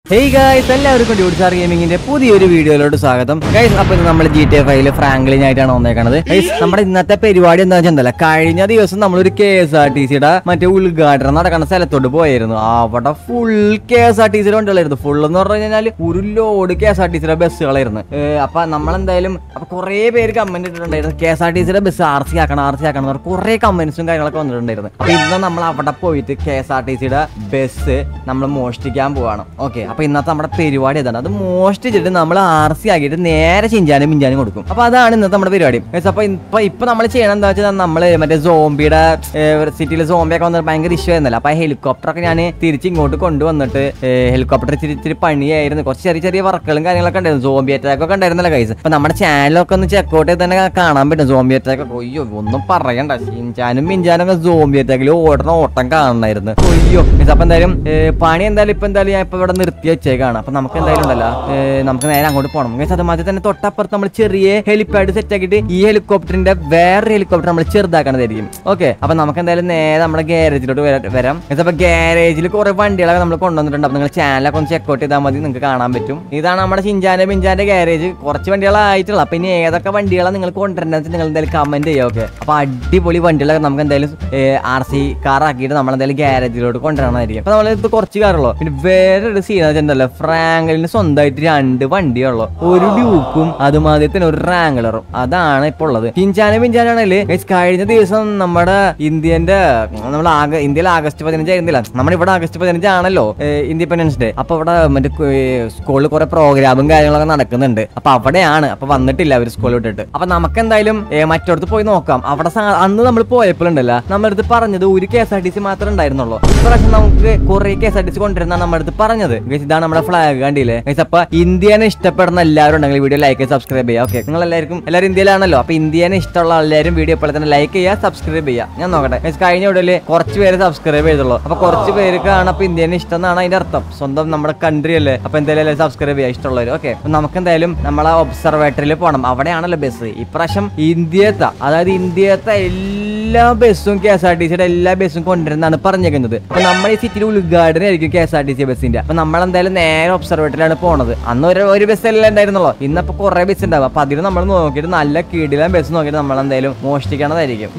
Hey guys എല്ലാവർക്കും ഡ്യൂട്ട്സാർ ഗെയിമിങ്ങിന്റെ പുതിയൊരു വീഡിയോയിലോട്ട് സ്വാഗതം ഗൈസ് അപ്പൊ ഇത് നമ്മൾ ജി ടി എഫ് ഐയിൽ ഫ്രാങ്ക്ലിൻ ആയിട്ടാണ് വന്നേക്കണത് ഗൈസ് നമ്മുടെ ഇന്നത്തെ പരിപാടി എന്താ വെച്ചാൽ കഴിഞ്ഞ ദിവസം നമ്മളൊരു കെ എസ് ആർ ടി സിയുടെ മറ്റേ ഉദ്ഘാടനം നടക്കുന്ന സ്ഥലത്തോട്ട് പോയായിരുന്നു അവിടെ full K S R T സിയുടെ വണ്ടികളായിരുന്നു ഫുൾ എന്ന് പറഞ്ഞു കഴിഞ്ഞാൽ ഒരു load K S R T സിയുടെ ബസ്സുകളായിരുന്നു ഏഹ് അപ്പൊ നമ്മളെന്തായാലും അപ്പൊ കുറെ പേര് കമന്റ് ഇട്ടിട്ടുണ്ടായിരുന്നു കെ എസ് ആർ ടി സിയുടെ ബസ് ആർ സി ആക്കണം ആർ സി ആക്കണം എന്ന് പറഞ്ഞ് കുറെ കമന്റ്സും കാര്യങ്ങളൊക്കെ വന്നിട്ടുണ്ടായിരുന്നു അപ്പൊ ഇന്ന് നമ്മൾ അവിടെ പോയിട്ട് കെ എസ് ആർ ടി സിയുടെ ബസ് നമ്മൾ മോഷ്ടിക്കാൻ പോവാണ് ഓക്കെ അപ്പൊ ഇന്നത്തെ നമ്മുടെ പരിപാടി ഇതാണ് അത് മോഷ്ടിച്ചിട്ട് നമ്മൾ ആർ സി ആക്കിയിട്ട് നേരെ ചിഞ്ചാനും മിഞ്ചാനും കൊടുക്കും അപ്പൊ അതാണ് ഇന്നത്തെ നമ്മുടെ പരിപാടി Guys, അപ്പൊ ഇപ്പൊ ഇപ്പൊ നമ്മൾ ചെയ്യണം എന്താ വെച്ചാൽ നമ്മള് മറ്റേ സോംബിയുടെ സിറ്റിയിൽ സോംബിയൊക്കെ വന്നിട്ട് ഭയങ്കര ഇഷ്യൂ ആയിരുന്നല്ലോ അപ്പൊ ഹെലികോപ്റ്റർ ഒക്കെ ഞാൻ തിരിച്ച് ഇങ്ങോട്ട് കൊണ്ടുവന്നിട്ട് ഹെലികോപ്റ്റർ ഇച്ചിരി ഇച്ചിരി പണിയായിരുന്നു കുറച്ച് ചെറിയ ചെറിയ വർക്കുകളും കാര്യങ്ങളൊക്കെ ഉണ്ടായിരുന്നു സോംബി അറ്റാക്ക് ഒക്കെ ഉണ്ടായിരുന്നല്ലോ കൈസ് അപ്പൊ നമ്മുടെ ചാനലൊക്കെ ഒന്ന് ചെക്കൗട്ട് ചെയ്ത് തന്നെ കാണാൻ പറ്റും സോംബി അറ്റാക്ക് ഒക്കെ അയ്യോ ഒന്നും പറയണ്ട ചിഞ്ചാനും മിഞ്ചാനും ഒക്കെ സോംബി അറ്റാക്കിൽ ഓടണ ഓട്ടം കാണണമായിരുന്നു അയ്യോ Guys, അപ്പൊ എന്തായാലും ഏ, പണി എന്തായാലും ഇപ്പൊ എന്തായാലും ഞാൻ ഇപ്പൊ ഇവിടെ നിർത്തി വെച്ചേക്കാണ് അപ്പൊ നമുക്ക് എന്തായാലും ഉണ്ടല്ലോ ഏ, നമുക്ക് നേരെ അങ്ങോട്ട് പോകണം Guys, അത് മാതിരി തന്നെ തൊട്ടപ്പുറത്ത് നമ്മൾ ചെറിയ ഹെലിപ്പാഡ് സെറ്റ് ആക്കിയിട്ട് ഈ ഹെലികോപ്റ്ററിന്റെ വേറെ ഹെലികോപ്റ്റർ നമ്മൾ ചെറുതാക്കണതായിരിക്കും ഓക്കെ അപ്പൊ നമുക്ക് എന്തായാലും നേരെ നമ്മുടെ ഗ്യാരേജിലോട്ട് വരാം Guys, അപ്പൊ ഗ്യാരേജിൽ കുറെ വണ്ടികളൊക്കെ നമ്മൾ കൊണ്ടുവന്നിട്ടുണ്ട് അപ്പൊ നിങ്ങൾ ചാനലൊക്കെ ഒന്ന് ചെക്കൗട്ട് ചെയ്താൽ മതി നിങ്ങൾക്ക് കാണാൻ പറ്റും ഇതാണ് നമ്മുടെ ചിഞ്ചാന്റെ പിഞ്ചാന്റെ ഗ്യാരേജ് കുറച്ച് വണ്ടികളായിട്ടുള്ള അപ്പൊ ഇനി ഏതൊക്കെ വണ്ടികളാണ് നിങ്ങൾ കൊണ്ടുവരേണ്ടത് നിങ്ങൾ എന്തായാലും കമന്റ് ചെയ്യുക ഓക്കെ അപ്പൊ അടിപൊളി വണ്ടികളൊക്കെ നമുക്ക് എന്തായാലും ആർ സി കാർ ആക്കിയിട്ട് നമ്മൾ എന്തായാലും ഗ്യാരേജിലോട്ട് കൊണ്ടുവരണമായിരിക്കും അപ്പൊ നമ്മൾ ഇത് കുറച്ച് കാറുള്ളൂ പിന്നെ വേറൊരു സീൻ വെച്ചിട്ടുണ്ടല്ലോ ഫ്രാങ്കലിന് സ്വന്തമായിട്ട് രണ്ട് വണ്ടിയുള്ളൂ ഒരു ഡ്യൂക്കും അതുമാതിരി തന്നെ ഒരു റാങ്കളറും അതാണ് ഇപ്പോൾ ഉള്ളത് പിഞ്ചാന പിഞ്ചാനാണെങ്കിൽ കഴിഞ്ഞ ദിവസം നമ്മുടെ ഇന്ത്യന്റെ നമ്മൾ ആഗ ഇന്ത്യയിൽ ആഗസ്റ്റ് പതിനഞ്ച് ആയിരുന്നില്ല നമ്മുടെ ഇവിടെ ആഗസ്റ്റ് പതിനഞ്ചാണല്ലോ ഇൻഡിപെൻഡൻസ് ഡേ അപ്പൊ ഇവിടെ മറ്റേ സ്കൂളിൽ കുറെ പ്രോഗ്രാമും കാര്യങ്ങളൊക്കെ നടക്കുന്നുണ്ട് അപ്പൊ അവിടെയാണ് അപ്പൊ വന്നിട്ടില്ല അവർ സ്കൂളിൽ വിട്ടിട്ട് അപ്പൊ നമുക്ക് എന്തായാലും മറ്റോടത്ത് പോയി നോക്കാം അവിടെ സാ- അന്ന് നമ്മൾ പോയപ്പോഴുണ്ടല്ലോ നമ്മുടെ അടുത്ത് പറഞ്ഞത് ഒരു K S R T C മാത്രമേ ഉണ്ടായിരുന്നുള്ളൂ ഇപ്രാവശ്യം നമുക്ക് കുറെ K S R T C കൊണ്ടുവരുന്ന നമ്മുടെ അടുത്ത് പറഞ്ഞത് Guys, ഇതാണ് നമ്മുടെ ഫ്ലാഗ് കണ്ടില്ലേ Guys, അപ്പൊ ഇന്ത്യനെ ഇഷ്ടപ്പെടുന്ന എല്ലാവരും ഉണ്ടെങ്കിൽ വീഡിയോ ലൈക്ക് സബ്സ്ക്രൈബ് ചെയ്യുക ഓക്കെ നിങ്ങൾ എല്ലാവർക്കും എല്ലാവരും ഇന്ത്യയിലാണല്ലോ അപ്പൊ ഇന്ത്യനെ ഇഷ്ടമുള്ള എല്ലാവരും വീഡിയോ ഇപ്പോൾ തന്നെ ലൈക്ക് ചെയ്യുക സബ്സ്ക്രൈബ് ചെയ്യുക ഞാൻ നോക്കട്ടെ Guys, കഴിഞ്ഞ വീഡിയോയിൽ കുറച്ച് പേര് സബ്സ്ക്രൈബ് ചെയ്തുള്ളൂ അപ്പൊ കുറച്ച് പേർക്കാണ് അപ്പൊ ഇന്ത്യനെ ഇഷ്ടം എന്നാണ് അതിന്റെ അർത്ഥം സ്വന്തം നമ്മുടെ കൺട്രി അല്ലേ അപ്പൊ എന്തായാലും സബ്സ്ക്രൈബ് ചെയ്യുക ഇഷ്ടമുള്ളവർ ഓക്കെ നമുക്ക് എന്തായാലും നമ്മളെ ഒബ്സർവേറ്ററിൽ പോകണം അവിടെയാണല്ലോ ബസ് ഇപ്രാവശ്യം ഇന്ത്യത്തെ അതായത് ഇന്ത്യത്തെ എല്ലാ ബസ്സും കെ എസ് ആർ ടി സിയുടെ എല്ലാ ബസ്സും കൊണ്ടുവരുന്നതാണ് പറഞ്ഞേക്കുന്നത് അപ്പൊ നമ്മുടെ ഈ സിറ്റിയിൽ ഉദ്ഘാടനം ആയിരിക്കും K S R T C ബസ്സിന്റെ അപ്പൊ നമ്മൾ എന്തായാലും നേരെ ഒബ്സർവേറ്ററിലാണ് പോണത് അന്ന് ഒരു ഒരു ബസ് അല്ലേ ഉണ്ടായിരുന്നുള്ളൂ ഇന്നപ്പോ കുറെ ബസ് ഉണ്ടാവും അപ്പൊ അതിന് നമ്മൾ നോക്കിയിട്ട് നല്ല കീടിലാൻ ബസ് നോക്കിയിട്ട് നമ്മൾ എന്തായാലും മോഷ്ടിക്കണതായിരിക്കും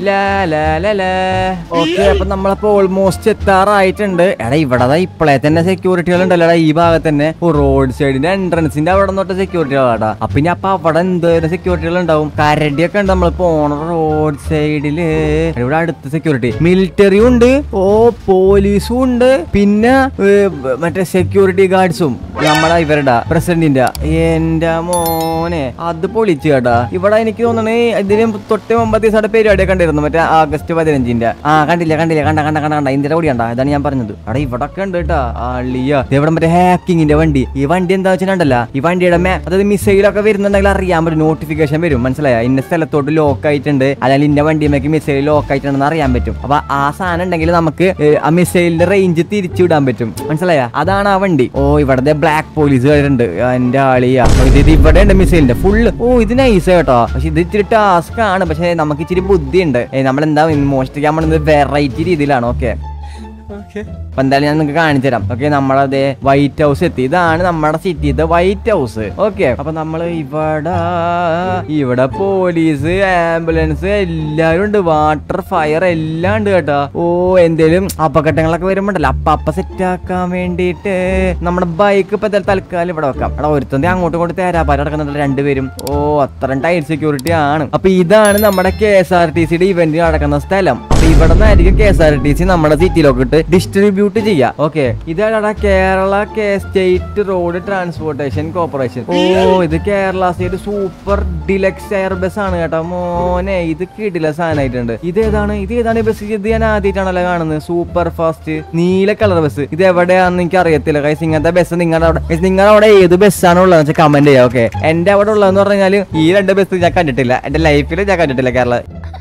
ഓക്കെ അപ്പൊ നമ്മളപ്പോ ഓൾമോസ്റ്റ് എത്താറായിട്ടുണ്ട് എടാ ഇവിടെ ദാ ഇപ്പോഴേ തന്നെ സെക്യൂരിറ്റികൾ ഉണ്ടല്ലോ എടാ, ഈ ഭാഗത്ത് തന്നെ റോഡ് സൈഡിന്റെ എൻട്രൻസിന്റെ അവിടെ തൊട്ട് സെക്യൂരിറ്റികളാടാ അപ്പൊ ഇനി അപ്പൊ അവിടെ എന്തോരം സെക്യൂരിറ്റികൾ ഉണ്ടാവും കരടിയൊക്കെ ഉണ്ട് നമ്മൾ പോണ റോഡ് സൈഡില് ഇവിടെ അടുത്ത സെക്യൂരിറ്റി മിലിറ്ററിയും ഉണ്ട് ഓ പോലീസും ഉണ്ട് പിന്നെ ഏ, മറ്റേ സെക്യൂരിറ്റി ഗാർഡ്സും നമ്മളെ ഇവരുടെ പ്രസിഡന്റിന്റെ എന്റെ മോനെ അത് പൊളിച്ചു കേട്ടാ ഇവിടെ എനിക്ക് തോന്നണേ ഇതിന് തൊട്ട് മുമ്പത്തെ ദിവസം പരിപാടിയൊക്കെ ഉണ്ടായിരുന്നു മറ്റേ ആഗസ്റ്റ് പതിനഞ്ചിന്റെ ആ കണ്ടില്ല കണ്ടില്ല കണ്ട കണ്ട കണ്ട കണ്ട ഇന്ത്യയുടെ കൂടി കണ്ട ഇതാണ് ഞാൻ പറഞ്ഞത് അവിടെ ഇവിടെ ഒക്കെ ഉണ്ട് കേട്ടാ അള്ളിയ ഇവിടെ മറ്റേ ഹാക്കിങ്ങിന്റെ വണ്ടി ഈ വണ്ടി എന്താ വെച്ചിട്ടുണ്ടല്ല ഈ വണ്ടിയുടെ മേ അതായത് മിസൈലൊക്കെ വരുന്നുണ്ടെങ്കിൽ അറിയാൻ പറ്റും നോട്ടിഫിക്കേഷൻ വരും മനസ്സിലായ ഇന്ന സ്ഥലത്തോട്ട് ലോക്ക് ആയിട്ടുണ്ട് അല്ലെങ്കിൽ ഇന്ന വണ്ടിയുമേക്ക് മിസൈൽ ലോക്ക് ആയിട്ടുണ്ടെന്ന് അറിയാൻ പറ്റും അപ്പൊ ആ സാധനം ഉണ്ടെങ്കിൽ നമുക്ക് ഏ, ആ മിസൈലിന്റെ റേഞ്ച് തിരിച്ചു വിടാൻ പറ്റും മനസ്സിലായ അതാണ് ആ വണ്ടി ഓ ഇവിടത്തെ ബ്ലാക്ക് പോലീസുകാരുണ്ട് എന്റെ ആളിയാ അപ്പൊ ഇത് ഇത് ഇവിടെ ഉണ്ട് മിസൈലിന്റെ ഫുള്ള് ഓ ഇത് നൈസ് കേട്ടോ പക്ഷെ ഇത് ഇച്ചിരി ടാസ്ക് ആണ് പക്ഷെ നമുക്ക് ഇച്ചിരി ബുദ്ധിയുണ്ട് നമ്മൾ എന്താ മോഷ്ടിക്കാൻ പോകുന്നത് വെറൈറ്റി രീതിയിലാണ് ഓക്കെ അപ്പൊ എന്തായാലും ഞാൻ നിങ്ങൾക്ക് കാണിച്ചു തരാം ഓക്കെ നമ്മളതെ വൈറ്റ് ഹൗസ് എത്തി ഇതാണ് നമ്മുടെ സിറ്റിത്തെ വൈറ്റ് ഹൗസ് ഓക്കെ അപ്പൊ നമ്മള് ഇവിടെ ഇവിടെ പോലീസ് ആംബുലൻസ് എല്ലാരും ഉണ്ട് വാട്ടർ ഫയർ എല്ലാം ഉണ്ട് കേട്ടോ ഓ എന്തേലും അപകടങ്ങളൊക്കെ വരുമ്പോണ്ടല്ലോ അപ്പൊ അപ്പൊ സെറ്റ് ആക്കാൻ വേണ്ടിയിട്ട് നമ്മുടെ ബൈക്ക് ഇപ്പൊ എന്തായാലും തൽക്കാലം ഇവിടെ വെക്കാം എടാ ഒരുത്തന്റെ അങ്ങോട്ടും ഇങ്ങോട്ടും തേരാപ്പാര നടക്കുന്നുണ്ട് രണ്ടുപേരും ഓ അത്രയും ടൈറ്റ് സെക്യൂരിറ്റി ആണ് അപ്പൊ ഇതാണ് നമ്മുടെ കെ എസ് ആർ ടി സിയുടെ ഇവന്റ് നടക്കുന്ന സ്ഥലം അപ്പൊ ഇവിടെ നിന്നായിരിക്കും K S R T C നമ്മുടെ സിറ്റിയിലൊക്കെ ഇട്ട് ഡിസ്ട്രിബ്യൂട്ട് ചെയ്യാം ഓക്കെ ഇതാണ് Kerala K state road transportation corporation ഓ ഇത് Kerala state super deluxe air bus ആണ് കേട്ടോ മോനെ ഇത് കിടില സാധനമായിട്ടുണ്ട് ഇത് ഏതാണ് ഇത് ഏതാണ് ബസ് ഇത് ഞാൻ ആദ്യമായിട്ടാണല്ലോ കാണുന്നത് സൂപ്പർ ഫാസ്റ്റ് നീല കളർ ബസ് ഇത് എവിടെയാണെന്ന് എനിക്ക് അറിയത്തില്ല കൈസ് ഇങ്ങനത്തെ ബസ് നിങ്ങളുടെ അവിടെ guys, നിങ്ങളുടെ അവിടെ ഏത് ബസ്സാണ് ഉള്ളതെന്ന് വെച്ചാൽ കമന്റ് ചെയ്യാം ഓക്കെ എന്റെ അവിടെ ഉള്ളതെന്ന് പറഞ്ഞാൽ ഈ രണ്ട് ബസ് ഞാൻ കണ്ടിട്ടില്ല എന്റെ ലൈഫിൽ ഞാൻ കണ്ടിട്ടില്ല കേരള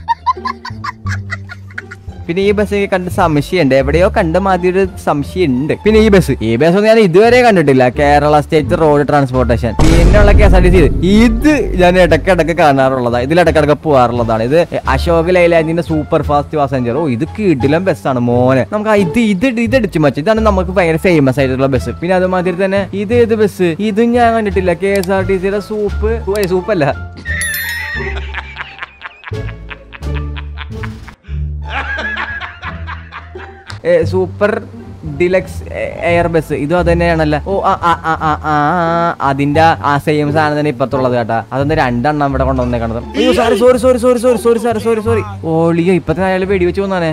പിന്നെ ഈ ബസ് കണ്ട് സംശയമുണ്ട് എവിടെയോ കണ്ട മാതിരി ഒരു സംശയം ഉണ്ട് പിന്നെ ഈ ബസ് ഈ ബസ് ഒന്നും ഞാൻ ഇതുവരെ കണ്ടിട്ടില്ല കേരള സ്റ്റേറ്റ് റോഡ് ട്രാൻസ്പോർട്ടേഷൻ പിന്നെ പിന്നെയുള്ള K S R T C ഇത് ഞാൻ ഇടയ്ക്കിടയ്ക്ക് കാണാറുള്ളതാണ് ഇതിൽ ഇടയ്ക്കിടയ്ക്ക് പോകാറുള്ളതാണ് ഇത് അശോക് ലൈലാൻഡിന്റെ സൂപ്പർ ഫാസ്റ്റ് പാസഞ്ചർ ഓ ഇത് കിടിലം ബസ്സാണ് മോനെ നമുക്ക് ആ ഇത് ഇത് ഇത് ഇടിച്ചു മച്ച ഇതാണ് നമുക്ക് ഭയങ്കര ഫേമസ് ആയിട്ടുള്ള ബസ് പിന്നെ അതുമാതിരി തന്നെ ഇത് ഏത് ബസ് ഇതും ഞാൻ കണ്ടിട്ടില്ല കെ എസ് ആർ ടി സിയുടെ സൂപ്പ് സൂപ്പല്ല ഏ, സൂപ്പർ ഡിലക്സ് എയർ ബസ് ഇതും അത് തന്നെയാണല്ലോ ഓ ആ ആ ആ ആ ആ ആ, അതിന്റെ ആ സെയിം സാധനം തന്നെ ഇപ്പത്തുള്ളത് കേട്ടാ അതെന്താ രണ്ടെണ്ണം ഇവിടെ കൊണ്ടുവന്നേക്കണത് അയ്യോ sorry sorry sorry sorry sorry sorry sir sorry sorry ഓളിയോ ഇപ്പത്തെ അയാൾ വെടിവെച്ച് പോന്നാനേ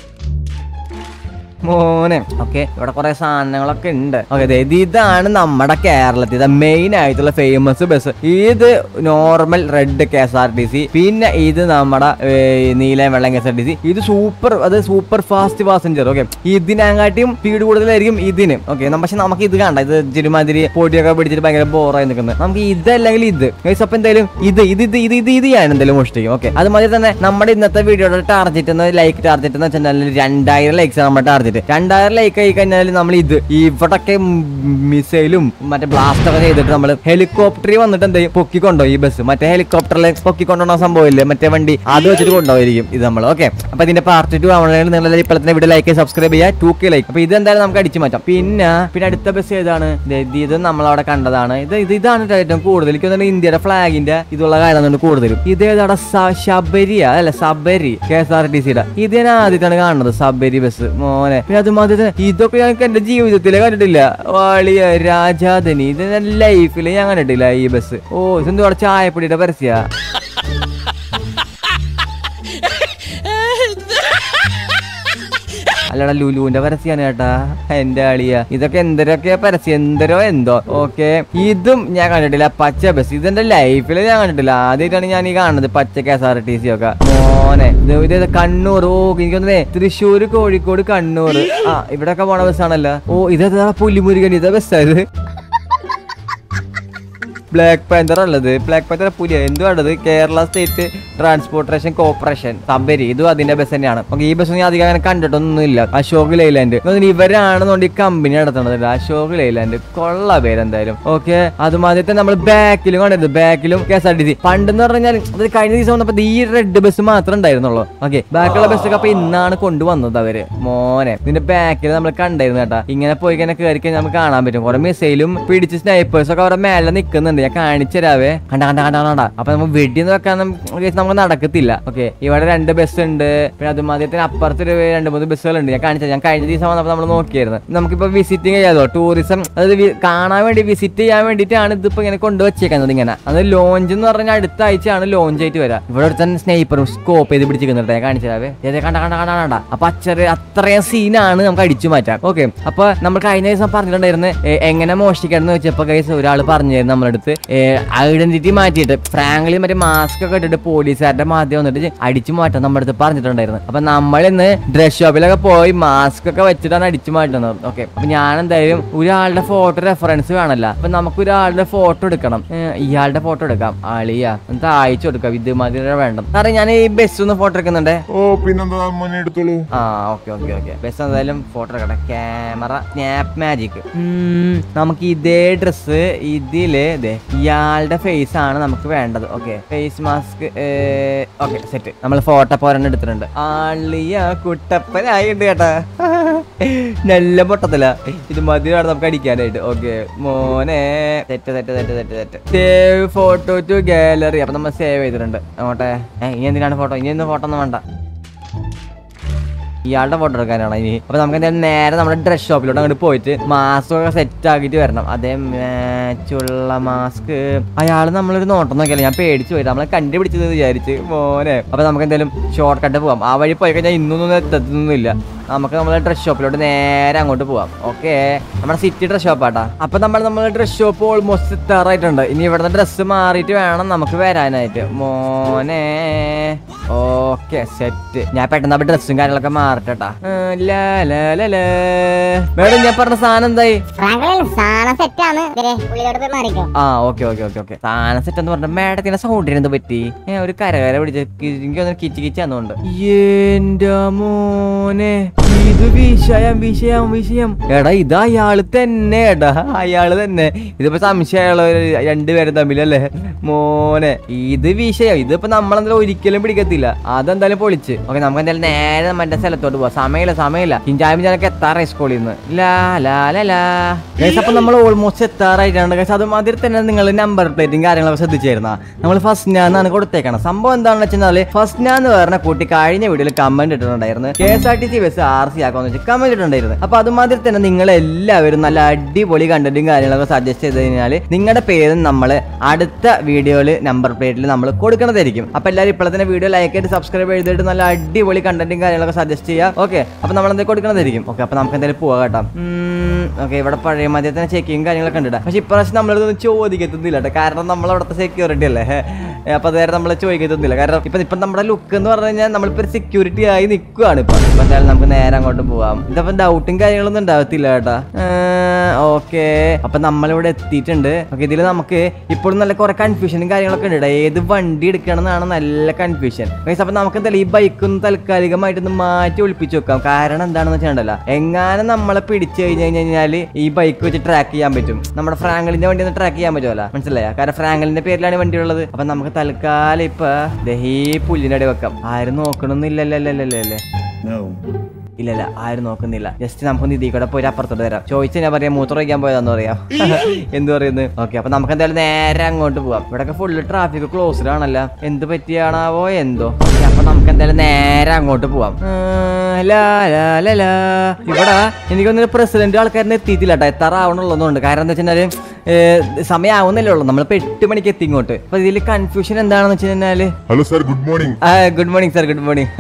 മോനെ ഓക്കെ ഇവിടെ കുറെ സാധനങ്ങളൊക്കെ ഉണ്ട് ഓക്കെ ഇതാണ് നമ്മുടെ കേരളത്തിൽ മെയിൻ ആയിട്ടുള്ള ഫേമസ് ബസ് ഇത് normal red K S R T C പിന്നെ ഇത് നമ്മുടെ ഏ, നീലയും വെള്ളം K S R T C ഇത് സൂപ്പർ അത് സൂപ്പർ ഫാസ്റ്റ് പാസഞ്ചർ ഓക്കെ ഇതിനെക്കാട്ടിയും സ്പീഡ് കൂടുതലായിരിക്കും ഇതിന് ഓക്കെ പക്ഷെ നമുക്ക് ഇത് കണ്ട ഇത് ചെരുമാതിരി പൊടിയൊക്കെ പിടിച്ചിട്ട് ഭയങ്കര ബോറായി നിൽക്കുന്നത് നമുക്ക് ഇതല്ലെങ്കിൽ ഇത് Guys, അപ്പൊ എന്തായാലും ഇത് ഇത് ഇത് ഇത് ഇത് ഇത് ഞാൻ എന്തായാലും മോഷ്ടിക്കും ഓക്കെ അതുമാതിരി തന്നെ നമ്മുടെ ഇന്നത്തെ വീഡിയോയുടെ ടാർജറ്റ് എന്ന് ലൈക്ക് ടാർജറ്റ് എന്ന് വെച്ചാൽ രണ്ടായിരം ലൈക്സ് നമ്മുടെ ടാർജറ്റ് രണ്ടായിരം ലൈക്ക് ആയി കഴിഞ്ഞാൽ നമ്മൾ ഇത് ഇവിടൊക്കെ മിസൈലും മറ്റേ ബ്ലാസ്റ്റ് ഒക്കെ ചെയ്തിട്ട് നമ്മൾ ഹെലികോപ്റ്ററിൽ വന്നിട്ട് എന്ത് ചെയ്യും പൊക്കിക്കൊണ്ടോ ഈ ബസ് മറ്റേ ഹെലികോപ്റ്ററിൽ പൊക്കിക്കൊണ്ടോ സംഭവമില്ലേ മറ്റേ വണ്ടി അത് വെച്ചിട്ട് കൊണ്ടുപോയിരിക്കും ഇത് നമ്മൾ ഓക്കെ അപ്പൊ ഇതിന്റെ പാർട്ട് ടു ആവണമെങ്കിൽ നിങ്ങൾ ഇപ്പോൾ തന്നെ വീഡിയോ ലൈക്ക് സബ്സ്ക്രൈബ് ചെയ്യുക ടു കെ ലൈക്ക് അപ്പൊ ഇത് എന്തായാലും നമുക്ക് അടിച്ചു മാറ്റാം പിന്നെ പിന്നെ അടുത്ത ബസ് ഏതാണ് ദേ ഇത് ഇത് നമ്മളവിടെ കണ്ടതാണ് ഇത് ഇത് ഇതാണ് ട്ടോ ഏറ്റവും കൂടുതൽ എനിക്ക് തോന്നുന്നു ഇന്ത്യയുടെ ഫ്ലാഗിന്റെ ഇതുള്ള കാര്യം കൂടുതലും ഇത് ഏതാടാ സ- ശബരിയ അല്ല Sabari K S R T സിയുടെ ഇത് ഞാൻ ആദ്യമായിട്ടാണ് കാണുന്നത് സബരി ബസ് മോനെ പിന്നെ അതുമാതിരി തന്നെ ഇതൊക്കെ ഞങ്ങൾക്ക് എന്റെ ജീവിതത്തിൽ കണ്ടിട്ടില്ല വാളിയ രാജാധനി ഇത് ഞാൻ ലൈഫിൽ ഞാൻ കണ്ടിട്ടില്ല ഈ ബസ് ഓ ഇതെന്തോ അവിടെ ചായപ്പൊടിയുടെ പരസ്യ അല്ലടാ ലുലുവിന്റെ പരസ്യാണ് കേട്ടാ എന്റെ അളിയ ഇതൊക്കെ എന്തരൊക്കെ പരസ്യം എന്തരോ എന്തോ ഓക്കെ ഇതും ഞാൻ കണ്ടിട്ടില്ല പച്ച ബസ് ഇതെന്റെ ലൈഫിൽ ഞാൻ കണ്ടിട്ടില്ല ആദ്യമായിട്ടാണ് ഞാൻ ഈ കാണുന്നത് പച്ച K S R T C ഒക്കെ മോനെ ഇത് ഇത് കണ്ണൂർ ഓ എനിക്കൊന്നേ തൃശ്ശൂർ കോഴിക്കോട് കണ്ണൂർ ആ ഇവിടൊക്കെ പോണ ബസ്സാണല്ലോ ഓ ഇതാ പുലിമുരുകൻ ഇതാ ബസ്സായത് ബ്ലാക്ക് പാന്തർ ഉള്ളത് ബ്ലാക്ക് പാന്തർ പുലിയ എന്തുവാണത് Kerala state transportation corporation Sabari ഇതും അതിന്റെ ബസ് തന്നെയാണ് നമുക്ക് ഈ ബസ് ഞാൻ അധികം അങ്ങനെ കണ്ടിട്ടൊന്നുമില്ല അശോക് ലൈലാൻഡ് തോന്നുന്നു ഇവരാണെന്നുകൊണ്ട് ഈ കമ്പനി നടത്തുന്നത് അശോക് ലൈലാൻഡ് കൊള്ള പേരെന്തായാലും ഓക്കെ അതുമാതിരി തന്നെ നമ്മൾ ബാക്കിലും കണ്ടിരുന്നു ബാക്കിലും K S R T C പണ്ടെന്ന് പറഞ്ഞാൽ അത് കഴിഞ്ഞ ദിവസം വന്നപ്പോ ഈ റെഡ് ബസ് മാത്രമേ ഉണ്ടായിരുന്നുള്ളൂ ഓക്കെ ബാക്കിയുള്ള ബസ്സൊക്കെ അപ്പൊ ഇന്നാണ് കൊണ്ടുവന്നത് അവര് മോനെ ഇതിന്റെ ബാക്കിൽ നമ്മൾ കണ്ടായിരുന്നു കേട്ടാ ഇങ്ങനെ പോയി ഇങ്ങനെ കയറി കഴിഞ്ഞാൽ നമുക്ക് കാണാൻ പറ്റും കുറെ മിസൈലും പിടിച്ച് സ്നൈപ്പേഴ്സ് ഒക്കെ അവരുടെ മേലെ നിൽക്കുന്നുണ്ട് ഞാൻ കാണിച്ചു തരാവേ കണ്ട കണ്ട കണ്ട കണ്ട അപ്പൊ നമ്മൾ വെടിന്ന് വെക്കാൻ നം- guys നമുക്ക് നടക്കത്തില്ല ഓക്കെ ഇവിടെ രണ്ട് ബസ് ഉണ്ട് പിന്നെ അതുമാതിരി തന്നെ അപ്പുറത്ത് ഒരു രണ്ട് മൂന്ന് ബസ്സുകളുണ്ട് ഞാൻ കാണിച്ചു ഞാൻ കഴിഞ്ഞ ദിവസം വന്നപ്പോൾ നമ്മൾ നോക്കിയായിരുന്നു നമുക്കിപ്പോ വിസിറ്റിംഗ് ചെയ്യാതോ ടൂറിസം അതായത് വി- കാണാൻ വേണ്ടി വിസിറ്റ് ചെയ്യാൻ വേണ്ടിയിട്ടാണ് ഇതിപ്പോ ഇങ്ങനെ കൊണ്ടുവച്ചേക്കുന്നത് ഇങ്ങനെ അത് ലോഞ്ച് എന്ന് പറഞ്ഞാൽ അടുത്ത ആഴ്ചയാണ് ലോഞ്ച് ആയിട്ട് വരാം ഇവിടെ ഒരു തന്നെ സ്നേഹിപ്പറും സ്കോപ്പ് ചെയ്ത് പിടിച്ചിരിക്കുന്നുണ്ട് ഞാൻ കാണിച്ചു തരാവേ ഏതേ കണ്ട കണ്ട കണ്ട കണ്ട അപ്പൊ അച്ചറ് അത്രയും സീനാണ് നമുക്ക് അടിച്ചു മാറ്റാം ഓക്കെ അപ്പൊ നമ്മൾ കഴിഞ്ഞ ദിവസം പറഞ്ഞിട്ടുണ്ടായിരുന്നു ഏ, എങ്ങനെ മോഷ്ടിക്കണം എന്ന് വെച്ചപ്പോ കൈസ് ഒരാൾ പറഞ്ഞായിരുന്നു നമ്മുടെ അടുത്ത് ഐഡന്റിറ്റി മാറ്റിയിട്ട് ഫ്രാങ്ക്ലി മറ്റേ മാസ്ക് ഒക്കെ ഇട്ടിട്ട് പോലീസുകാരുടെ മാധ്യമം വന്നിട്ട് അടിച്ചു മാറ്റാൻ നമ്മുടെ അടുത്ത് പറഞ്ഞിട്ടുണ്ടായിരുന്നു അപ്പൊ നമ്മൾ ഇന്ന് ഡ്രസ് ഷോപ്പിലൊക്കെ പോയി മാസ്ക് ഒക്കെ വെച്ചിട്ടാണ് അടിച്ചു മാറ്റുന്നത് ഓക്കെ അപ്പൊ ഞാൻ എന്തായാലും ഒരാളുടെ ഫോട്ടോ റെഫറൻസ് വേണമല്ല അപ്പൊ നമുക്ക് ഒരാളുടെ ഫോട്ടോ എടുക്കണം ഏ, ഇയാളുടെ ഫോട്ടോ എടുക്കാം ആളിയാ എന്നിട്ട് അയച്ചു കൊടുക്കാം ഇതുമാതിരി വേണ്ട സാറേ ഞാൻ ഈ ബസ് ഒന്ന് ഫോട്ടോ എടുക്കുന്നുണ്ടേ ഓ പിന്നെന്താ മോനെ എടുത്തോളൂ ആ ഓക്കെ ഓക്കെ ഓക്കെ ബസ് എന്തായാലും ഫോട്ടോ എടുക്കട്ടെ ക്യാമറ സ്നാപ്പ് മാജിക് നമുക്ക് ഇതേ ഡ്രസ്സ് ഇതില് ദേ ഇയാളുടെ ഫേസ് ആണ് നമുക്ക് വേണ്ടത് okay face mask okay set നമ്മൾ ഫോട്ടോ പോരെണ്ണം എടുത്തിട്ടുണ്ട് ആളിയ കുട്ടപ്പനായിട്ടുണ്ട് കേട്ടാ നല്ല പൊട്ടത്തില്ല ഇത് മതിയാണ് നമുക്ക് അടിക്കാനായിട്ട് ഓക്കെ മോനെ തെറ്റ് തെറ്റ് തെറ്റ് തെറ്റ് തെറ്റ് സേവ് ഫോട്ടോ ടു ഗാലറി അപ്പൊ നമ്മൾ സേവ് ചെയ്തിട്ടുണ്ട് അങ്ങോട്ടെ ഏ ഇനി എന്തിനാണ് ഫോട്ടോ ഇനി ഒന്നും ഫോട്ടോ ഒന്നും വേണ്ട ഇയാളുടെ ഫോട്ടോ എടുക്കാനാണ് ഇനി അപ്പൊ നമുക്ക് എന്തായാലും നേരെ നമ്മുടെ ഡ്രസ് ഷോപ്പിലോട്ട് അങ്ങോട്ട് പോയിട്ട് മാസ്ക് ഒക്കെ സെറ്റ് ആക്കിയിട്ട് വരണം അതേ മാച്ചുള്ള മാസ്ക് അയാൾ നമ്മളൊരു നോട്ടം നോക്കിയാലോ ഞാൻ പേടിച്ചു പോയിട്ട് നമ്മളെ കണ്ടുപിടിച്ചത് വിചാരിച്ച് മോനെ അപ്പൊ നമുക്ക് എന്തായാലും ഷോർട്ട് കട്ട് പോവാം ആ വഴി പോയി കഴിഞ്ഞാൽ ഇന്നൊന്നും എത്തത്തൊന്നുമില്ല നമുക്ക് നമ്മളെ ഡ്രസ് ഷോപ്പിലോട്ട് നേരെ അങ്ങോട്ട് പോവാം ഓക്കെ നമ്മുടെ സിറ്റി ഡ്രസ് ഷോപ്പാട്ടാ അപ്പൊ നമ്മൾ നമ്മളെ ഡ്രസ് ഷോപ്പ് ഓൾമോസ്റ്റ് എത്താറായിട്ടുണ്ട് ഇനി ഇവിടുന്ന് ഡ്രസ്സ് മാറിയിട്ട് വേണം നമുക്ക് വരാനായിട്ട് മോനെ ഓക്കെ സെറ്റ് ഞാൻ പെട്ടെന്ന് അപ്പൊ ഡ്രസ്സും കാര്യങ്ങളൊക്കെ മാറട്ടെട്ടാ മേഡം ഞാൻ പറഞ്ഞ സാധനം എന്തായി ഫ്രാങ്ക്ലിൻ സാധനം സെറ്റാണ് ഇവരെ ഉള്ളിലോട്ട് പോയി മാറിക്കോ ആ ഓക്കെ ഓക്കെ ഓക്കെ ഓക്കെ സാധനം സെറ്റ് എന്ന് പറഞ്ഞ മേഡത്തിന്റെ സൗണ്ടിന് എന്ത് പറ്റി ഏ ഒരു കരകര പിടിച്ച് എനിക്ക് തോന്നുന്നു കിച്ച് കിച്ച് ആണെന്നുണ്ട് എന്റെ മോനെ ഇത് വിഷയം വിഷയം വിഷയം എടാ ഇത് അയാള് തന്നെ എടാ അയാള് തന്നെ ഇതിപ്പോ സംശയമുള്ള രണ്ടുപേരും തമ്മിലല്ലേ മോനെ ഇത് വിഷയം ഇതിപ്പോ നമ്മളെന്തായാലും ഒരിക്കലും പിടിക്കത്തില്ല അതെന്തായാലും പൊളിച്ച് ഓക്കെ നമുക്ക് എന്തായാലും നേരെ മറ്റേ സ്ഥലത്തോട്ട് പോവാം സമയമില്ല സമയമില്ല ചിഞ്ചാമി ഞാനൊക്കെ എത്താറായി സ്കൂളിൽ നിന്ന് ലാ ലാ ലാ ലാ ഗൈസ് അപ്പൊ നമ്മൾ ഓൾമോസ്റ്റ് എത്താറായിട്ടാണ് ഗൈസ് അത് അതിൽ തന്നെ നിങ്ങൾ നമ്പർ പ്ലേറ്റും കാര്യങ്ങളൊക്കെ ശ്രദ്ധിച്ചായിരുന്ന നമ്മൾ ഫസ്റ്റ് ഞാനാണ് കൊടുത്തേക്കണം സംഭവം എന്താണെന്ന് വെച്ചാൽ ഫസ്റ്റ് ഞാൻ എന്ന് പറഞ്ഞ കുട്ടി കഴിഞ്ഞ വീഡിയോയിൽ കമന്റ് ഇട്ടിട്ടുണ്ടായിരുന്നു K S R T C bus R C ആക്കാന്ന് വെച്ചാൽ കമന്റ് ഇട്ടിട്ടുണ്ടായിരുന്നു അപ്പൊ അതുമാതിരി തന്നെ നിങ്ങൾ എല്ലാവരും നല്ല അടിപൊളി കണ്ടന്റും കാര്യങ്ങളൊക്കെ സജസ്റ്റ് ചെയ്ത് കഴിഞ്ഞാൽ നിങ്ങളുടെ പേര് നമ്മൾ അടുത്ത വീഡിയോയിൽ നമ്പർ പ്ലേറ്റിൽ നമ്മൾ കൊടുക്കുന്നതായിരിക്കും അപ്പൊ എല്ലാവരും ഇപ്പോൾ തന്നെ വീഡിയോ ലൈക്ക് ചെയ്ത് സബ്സ്ക്രൈബ് ചെയ്തിട്ട് നല്ല അടിപൊളി കണ്ടന്റും കാര്യങ്ങളൊക്കെ സജസ്റ്റ് ചെയ്യുക ഓക്കെ അപ്പൊ നമ്മൾ എന്തായാലും കൊടുക്കുന്നതായിരിക്കും ഓക്കെ അപ്പൊ നമുക്ക് എന്തായാലും പോവാം കേട്ടോ ഓക്കെ ഇവിടെ പഴയ മതിയെ തന്നെ ചെക്കിങ് കാര്യങ്ങളൊക്കെ ഉണ്ട് പക്ഷെ ഇപ്രാവശ്യം നമ്മളിതൊന്നും ചോദിക്കത്തുന്നില്ല കേട്ടോ കാരണം നമ്മൾ അവിടുത്തെ സെക്യൂരിറ്റി അല്ലേ അപ്പൊ അതുവരെ നമ്മൾ ചോദിക്കത്തൊന്നുമില്ല കാരണം ഇപ്പൊ ഇപ്പൊ നമ്മുടെ ലുക്ക് എന്ന് പറഞ്ഞു കഴിഞ്ഞാൽ നമ്മളിപ്പോ ഒരു സെക്യൂരിറ്റി ആയി നിൽക്കുകയാണ് ഇപ്പൊ അപ്പൊ എന്തായാലും നമുക്ക് നേരെ അങ്ങോട്ട് പോവാം ഇതപ്പം ഡൗട്ടും കാര്യങ്ങളൊന്നും ഉണ്ടാവത്തില്ല കേട്ടാ ഓക്കെ അപ്പൊ നമ്മളിവിടെ എത്തിയിട്ടുണ്ട് ഓക്കെ ഇതിൽ നമുക്ക് ഇപ്പോഴും നല്ല കുറെ കൺഫ്യൂഷനും കാര്യങ്ങളൊക്കെ ഉണ്ട് ട്ടോ. ഏത് വണ്ടി എടുക്കണം എന്നാണ് നല്ല കൺഫ്യൂഷൻ അപ്പൊ നമുക്ക് എന്തായാലും ഈ ബൈക്ക് ഒന്ന് താൽക്കാലികമായിട്ടൊന്ന് മാറ്റി ഒളിപ്പിച്ച് വെക്കാം കാരണം എന്താണെന്ന് വെച്ചിട്ടുണ്ടല്ലോ എങ്ങാനും നമ്മളെ പിടിച്ചു കഴിഞ്ഞ് കഴിഞ്ഞാൽ ഈ ബൈക്ക് വെച്ച് ട്രാക്ക് ചെയ്യാൻ പറ്റും നമ്മുടെ ഫ്രാങ്കലിന്റെ വണ്ടി ഒന്ന് ട്രാക്ക് ചെയ്യാൻ പറ്റുമല്ലോ മനസ്സിലായോ കാരണം ഫ്രാങ്കലിന്റെ പേരിലാണ് വണ്ടി ഉള്ളത് അപ്പൊ നമുക്ക് തൽക്കാലം ഇപ്പൊ ദേ ഈ പുല്ലിന്റെ അടി വെക്കാം ആരും നോക്കണമെന്നില്ലല്ലേ ഇല്ല ഇല്ല ആരും നോക്കുന്നില്ല ജസ്റ്റ് നമുക്കൊന്ന് ഇതിൽ കൂടെ പോയി അപ്പുറത്തോട്ട് വരാം ചോദിച്ചാൽ ഞാൻ പറയാം മൂത്രം ഒഴിക്കാൻ പോയതാന്ന് പറയാം എന്ത് പറയുന്നത് ഓക്കെ അപ്പൊ നമുക്ക് എന്തായാലും നേരെ അങ്ങോട്ട് പോവാം ഇവിടെയൊക്കെ ഫുള്ള് ട്രാഫിക് ക്ലോസ്ഡ് ആണല്ലോ എന്ത് പറ്റിയാണാവോ എന്തോ ഓക്കെ അപ്പൊ നമുക്ക് എന്തായാലും നേരെ അങ്ങോട്ട് പോവാം ആ, ലാ, ലാ, ലാ, ലാ. ഇവിടെ എനിക്കൊന്നും പ്രസിഡന്റ് ആൾക്കാരിനെ എത്തിയിട്ടില്ല കേട്ടോ എത്താറാവണുള്ളതുകൊണ്ട് കാരണം എന്താ വെച്ചാൽ സമയമാവുന്നില്ലേ ഉള്ളൂ നമ്മളിപ്പോ എട്ട് മണിക്ക് എത്തി ഇങ്ങോട്ട് അപ്പൊ ഇതിൽ കൺഫ്യൂഷൻ എന്താണെന്ന് വെച്ച് കഴിഞ്ഞാല് hello sir good morning good morning sir good morning